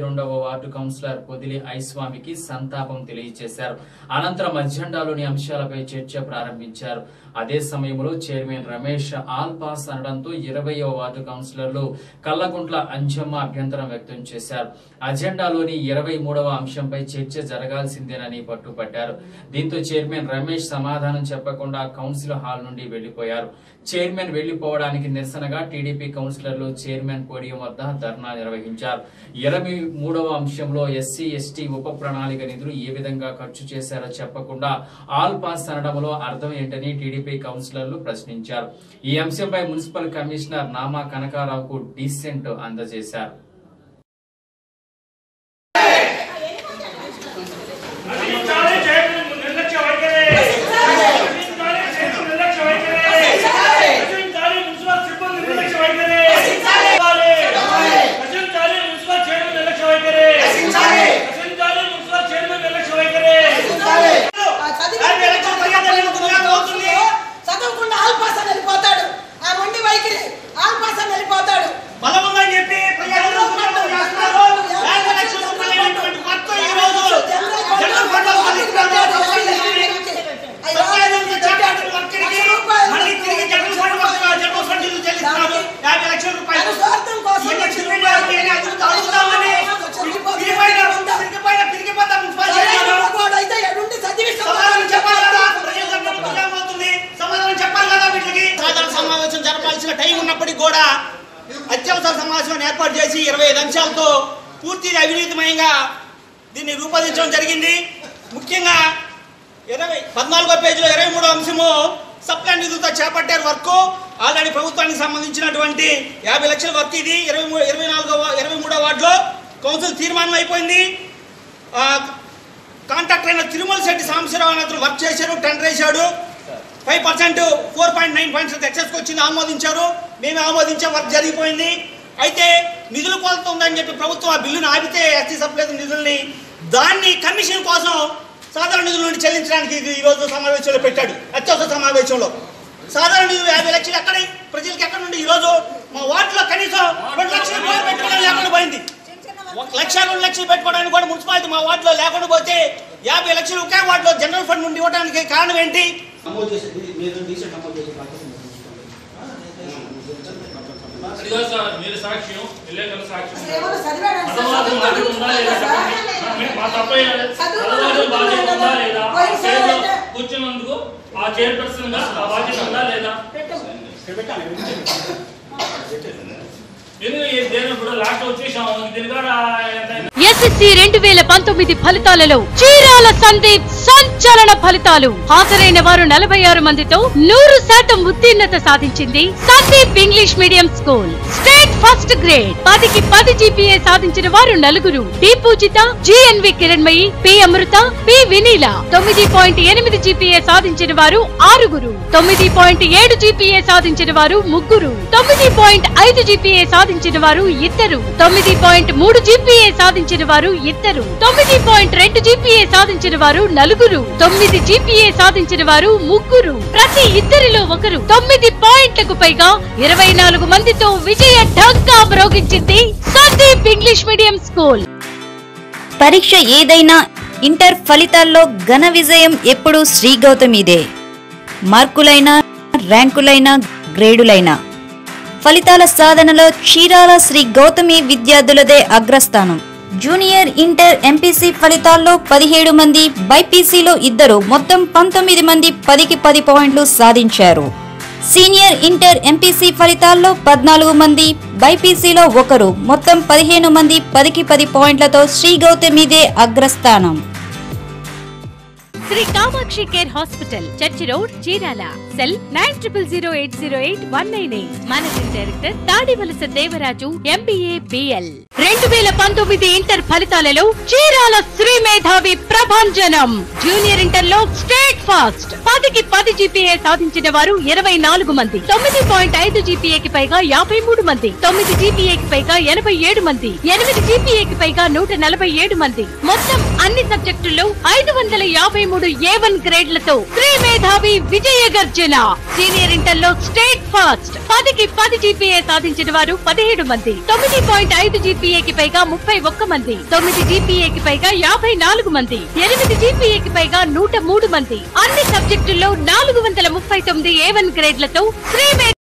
రెండవ ward councillor Podili ఐస్వామికి సంతాపం తెలియజేశారు అనంతరం అజెండాలోని అంశాలపై చర్చ ప్రారంభించారు అదే సమయంలో చైర్మన్ రమేష్ ఆల్ పాస్ అనడంతో ఇరవయవ వార్డు కౌన్సిలర్లు కల్లగుంట్ల అంజమ్మ అభ్యంతరం వ్యక్తం చేశారు అజెండాలోని ఇరవై మూడవ అంశంపై చర్చ జరగాల్సిందేనని పట్టుపట్టారు దీంతో చైర్మన్ రమేష్ సమాధానం చెప్పకుండా కౌన్సిల్ హాల్ నుండి వెళ్లిపోయారు చైర్మన్ వెళ్లిపోవడానికి నిరసనగా టీడీపీ కౌన్సిలర్లు చైర్మన్ పోడియం వద్ద ధర్నా నిర్వహించారు ఇరవై మూడవ అంశంలో ఎస్సీ ఎస్టీ ఉప ప్రణాళిక నిధులు ఏ విధంగా ఖర్చు చేశారో చెప్పకుండా ఆల్ పాస్ అనడంలో అర్థం ఏంటని టీడీపీ కౌన్సిలర్లు ప్రశ్నించారు ఈ అంశంపై మున్సిపల్ కమిషనర్ నామా కనకారావుకు డీసెంట్ అందజేశారు రచించాలి చేయడం నిర్లక్ష్య వైఖరి రచించాలి చేయడం నిర్లక్ష్య వైఖరి రచించాలి మున్సిపల్ సిబ్బంది నిర్లక్ష్య వైఖరి రచించాలి మున్సిపల్ చైర్మన్ నిర్లక్ష్య వైఖరి రచించాలి మున్సిపల్ చైర్మన్ నిర్లక్ష్య వైఖరి చదవకుండా ఆల్ పాస్ అని వెళ్ళిపోతాడు ఆ మొండి వైఖరి ఆల్ పాస్ అని వెళ్ళిపోతాడు బలముందని చెప్పి ప్రజలు పోరాటం చేస్తున్నారు. యాభై లక్షల రూపాయలైనటువంటి కొత్త ఈ రోజు జనరల్ ఫండ్ లో మళ్ళీ ఇస్తున్నారు. సత్యానంద చార్టర్డ్ వర్కర్కి మళ్ళీ తిరిగి general fund work general fund నిధులు చెల్లిస్తున్నారు. యాభై లక్షల రూపాయలు. తన స్వార్థం కోసం ఈ లక్షల రూపాయలకి నేను అడుగుతా- అడుగుతామని పిరిగిపోయిన- పిరిగిపోయిన- పిరిగిపోతా మున్సిపాలిటీ అధికారులు అయితే ఎడుండి చదివిస్తాం సమాధానం చెప్పాలి కదా ప్రజలకు ప్రజామవుతుంది సమాధానం చెప్పాలి కదా వీటికి సాధారణ సమావేశం జరపాల్సిన టైం ఉన్నప్పటికీ కూడా అత్యవసర సమావేశం ఏర్పాటు చేసి ఇరవై ఐదు అంశాలతో పూర్తిగా అవినీతిమయంగా దీన్ని రూపొందించడం జరిగింది ముఖ్యంగా ఇరవై పద్నాలుగో పేజీలో ఇరవై మూడో అంశము సప్లై నిధులతో చేపట్టారు వర్క్ ఆల్రెడీ ప్రభుత్వానికి సంబంధించినటువంటి యాభై లక్షల వర్క్ ఇది ఇరవై మూడు ఇరవై నాలుగో వా- ఇరవై మూడో వార్డులో కౌన్సిల్ తీర్మానం అయిపోయింది ఆ, కాంట్రాక్టర్ అయిన తిరుమల శెట్టి సాంబశివరావు అనే అతను వర్క్ చేశారు టెండర్ వేశాడు five percent four point nine points ఎక్సెస్కి వచ్చింది ఆమోదించారు మేము ఆమోదించే వర్క్ జరిగిపోయింది అయితే నిధుల కొలత ఉందని చెప్పి ప్రభుత్వం ఆ బిల్లును ఆపితే ఎస్టీ సప్లై నిధుల్ని దాన్ని కమిషన్ కోసం సాధారణ నిధుల నుండి చెల్లించడానికి ఇది ఈరోజు సమావేశంలో పెట్టాడు అత్యవసర సమావేశంలో సాధారణ నిధులు యాభై లక్షలు ఎక్కడ ప్రజలకు ఎక్కడ నుండి ఈరోజు మా వార్డులో కనీసం రెండు లక్షల రూపాయలు పెట్టుకోవడం లేకుండా పోయింది ఒక లక్ష రెండు లక్షలు పెట్టుకోవడానికి కూడా మున్సిపాలిటీ మా వార్డులో లేకుండా పోతే యాభై లక్షలు ఒకే వార్డులో జనరల్ ఫండ్ నుండి ఇవ్వడానికి కారణం ఏంటి నమోదు చేసేది మీరు డీసెంట్ నమోదు చేసే బాధ్యత ఇదిగో సార్ మీరు సాక్ష్యం విలేకరుల సాక్ష్యం ఏమన్నా చదివాడా సార్? చదవాలి బాధ్యత ఉందా లేదా చెప్పండి మా- మా తప్ప ఏం లేదు. చదవాలి బాధ్యత ఉందా లేదా చైర్లో కూర్చున్నందుకు ఆ చైర్పర్సన్ గా ఆ బాధ్యత ఉందా లేదా ఎందుకు ఈ దేని కూడా లాస్ట్ వచ్చేసాము దీని కూడా ఎంత ఎస్ఎస్సి రెండు వేల పంతొమ్మిది ఫలితాలలో చీరాల సందీప్ సంచలన ఫలితాలు హాజరైన వారు నలభై ఆరు మందితో నూరు శాతం ఉత్తీర్ణత సాధించింది Sandeep English medium school state first grade పదికి పది జీపీఏ సాధించిన వారు నలుగురు D Poojitha GNV Kiranmayi P Amrutha P Vineela తొమ్మిది పాయింట్ ఎనిమిది జీపీఏ సాధించిన వారు ఆరుగురు తొమ్మిది పాయింట్ ఏడు జీపీఏ సాధించిన వారు ముగ్గురు తొమ్మిది పాయింట్ ఐదు జీపీఏ సాధించిన వారు ఇద్దరు తొమ్మిది పాయింట్ మూడు జీపీఏ సాధించిన వారు ఇద్దరు తొమ్మిది పాయింట్ రెండు జీపీఏ సాధించిన వారు నలుగురు తొమ్మిది జీపీఏ సాధించిన వారు ముగ్గురు ప్రతి ఇద్దరిలో ఒకరు తొమ్మిది పాయింట్లకు పైగా ఇరవై నాలుగు మందితో విజయ ఢంకా మ్రోగించింది సందీప్ ఇంగ్లీష్ మీడియం స్కూల్ పరీక్ష ఏదైనా ఇంటర్ ఫలితాల్లో ఘన విజయం ఎప్పుడూ శ్రీ గౌతమిదే మార్కులైనా ర్యాంకులైనా గ్రేడులైనా ఫలితాల సాధనలో చీరాల శ్రీ గౌతమి విద్యార్థులదే అగ్రస్థానం జూనియర్ ఇంటర్ ఎంపీసీ ఫలితాల్లో పదిహేడు మంది బైపీసీలో ఇద్దరు మొత్తం పంతొమ్మిది మంది పదికి పది పాయింట్లు సాధించారు సీనియర్ ఇంటర్ ఎంపీసీ ఫలితాల్లో పద్నాలుగు మంది బైపీసీలో ఒకరు మొత్తం పదిహేను మంది పదికి పది పాయింట్లతో శ్రీ గౌతమిదే అగ్రస్థానం Sri Kamakshi care hospital church road Chirala cell nine triple zero eight zero eight one nine eight managing director Tadivalasa Devaraju MBA BL రెండు వేల పంతొమ్మిది ఇంటర్ ఫలితాలలో చీరాల శ్రీ మేధావి ప్రభంజనం జూనియర్ ఇంటర్ లో స్టేట్ ఫాస్ట్ పదికి పది జీపీఏ సాధించిన వారు ఇరవై నాలుగు మంది తొమ్మిది పాయింట్ ఐదు జీపీఏకి పైగా యాభై మూడు మంది తొమ్మిది జీపీఏకి పైగా ఎనభై ఏడు మంది ఎనిమిది జీపీఏకి పైగా నూట నలభై ఏడు మంది మొత్తం అన్ని సబ్జెక్టుల్లో ఐదు వందల యాభై మూడు ఏ వన్ గ్రేడ్లతో శ్రీ మేధావి విజయ గర్జన గర్జన సీనియర్ ఇంటర్ లో స్టేట్ ఫస్ట్ పదికి పది జీపీఏ సాధించిన వారు పదిహేడు మంది తొమ్మిది పాయింట్ ఐదు జీపీఏకి పైగా ముప్పై ఒక్క మంది తొమ్మిది జీపీఏకి పైగా యాభై నాలుగు మంది ఎనిమిది జీపీఏకి పైగా నూట మూడు మంది అన్ని సబ్జెక్టుల్లో నాలుగు వందల ముప్పై తొమ్మిది ఏ వన్ గ్రేడ్లతో శ్రీ